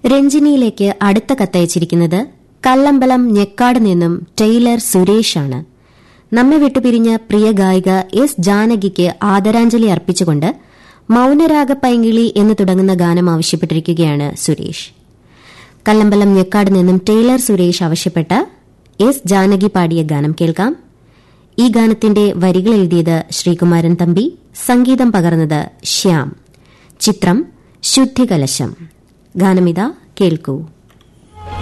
രഞ്ജിനിയിലേക്ക് അടുത്ത കത്തയച്ചിരിക്കുന്നത് കല്ലമ്പലം ഞെക്കാട് നിന്നും ടൈലർ സുരേഷാണ് നമ്മെ വിട്ടുപിരിഞ്ഞ പ്രിയ ഗായിക എസ് ജാനകിക്ക് ആദരാഞ്ജലി അർപ്പിച്ചുകൊണ്ട് മൌനരാഗ പൈങ്കിളി എന്ന് തുടങ്ങുന്ന ഗാനം ആവശ്യപ്പെട്ടിരിക്കുകയാണ് സുരേഷ് കല്ലമ്പലം ഞെക്കാട് നിന്നും ടൈലർ സുരേഷ് ആവശ്യപ്പെട്ട എസ് ജാനകി പാടിയ ഗാനം കേൾക്കാം ഈ ഗാനത്തിന്റെ വരികൾ എഴുതിയത് ശ്രീകുമാരൻ തമ്പി സംഗീതം പകർന്നത് ശ്യാം ചിത്രം ശുദ്ധികലശം ഗാനമിത കേൾക്കൂ